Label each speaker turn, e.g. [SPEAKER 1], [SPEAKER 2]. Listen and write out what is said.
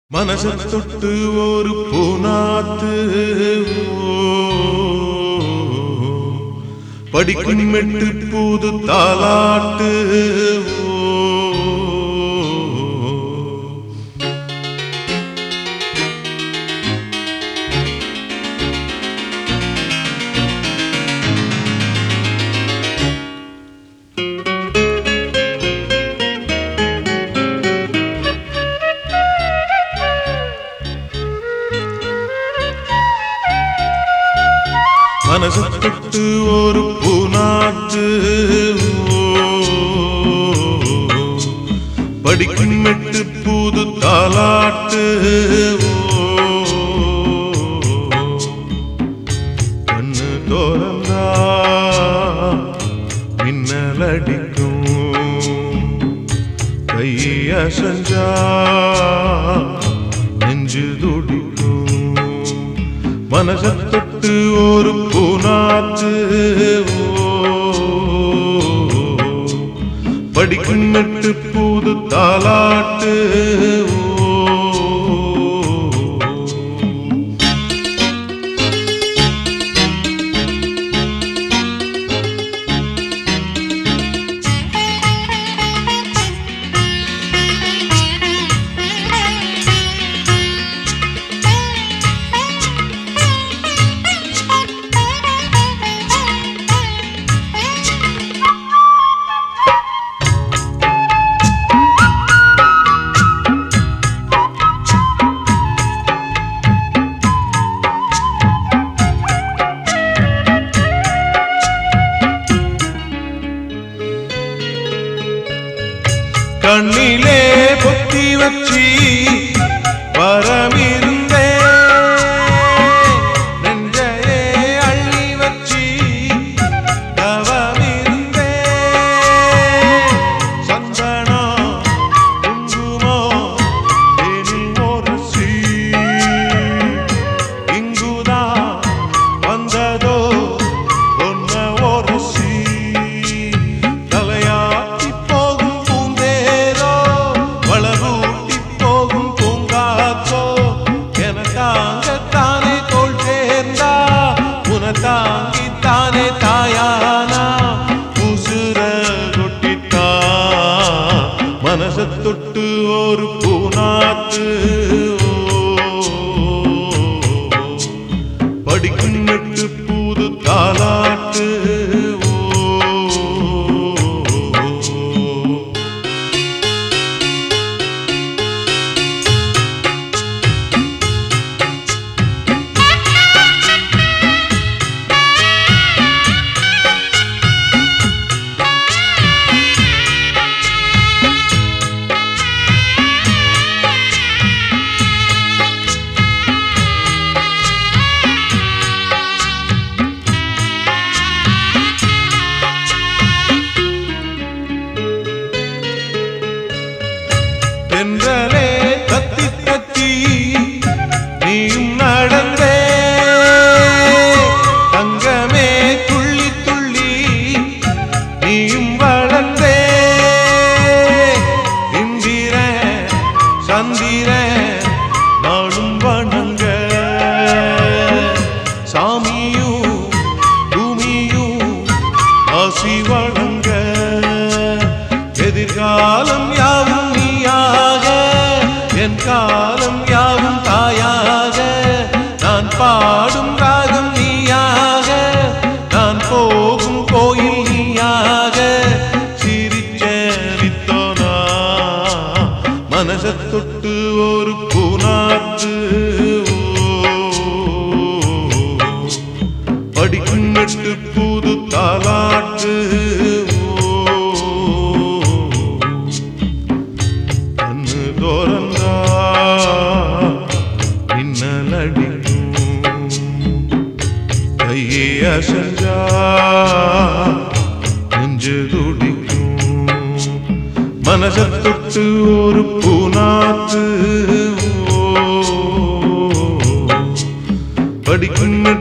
[SPEAKER 1] மனச தொட்டு ஒரு பூனாத்து படிக்கும் மெட்டு பூது தாலாட்டு மனச தொட்டு ஒரு பூனாத்து படிக்கும் மெட்டு பூது தாலாட்டு கண்ணு தோறந்தா மின்னல் அடிக்கும் கைய செஞ்சா நெஞ்சு துடிக்கும் மனச தொட்டு ஒரு பூனாத்து படிக்கும் மெட்டு பூது தாலாட்டு கண்ணிலே பொத்தி வச்சி வரமிருந்தே நெஞ்சையே அள்ளி வச்சி தவமிருந்தே சந்தனம் குங்குமம் தேனில் உரசி இங்குதான் வந்ததோ ஒன்ன உரசி தலையாட்டி போகும் பூந்தேரோ வளரூட்டி போகும் பூங்காத்தோ என தாங்கத்தானே தோல் சேர்ந்தா உன தாங்கித்தானே தாயானா உசுர கொட்டித்தா மனச தொட்டு ஒரு பூனாத்து படிக்கும் நெட்டு பூது தாலாட்டு தென்றலே கத்தி கத்தி நீயும் நடந்தே தங்கமே துள்ளி துள்ளி நீயும் வளர்ந்தே இந்திர சந்திர நாளும் வணங்க சாமியும் பூமியும் ஆசி வழங்க எதிர்காலம் யாவும் நீயாக என் காலம் யாவும் தாயாக நான் பாடும் ராகம் நீயாக நான் போகும் கோயில் நீயாக சிரிச்சரித்தோனா மனச தொட்டு ஒரு பூனாத்து படிக்கும் நட்டு புது தாலாட்டு கண்ணு தோறந்தா மின்னல் அடிக்கும் கையை அசஞ்சா நெஞ்சு துடிக்கும் மனச தொட்டு ஒரு பூனாத்து படிக்கும்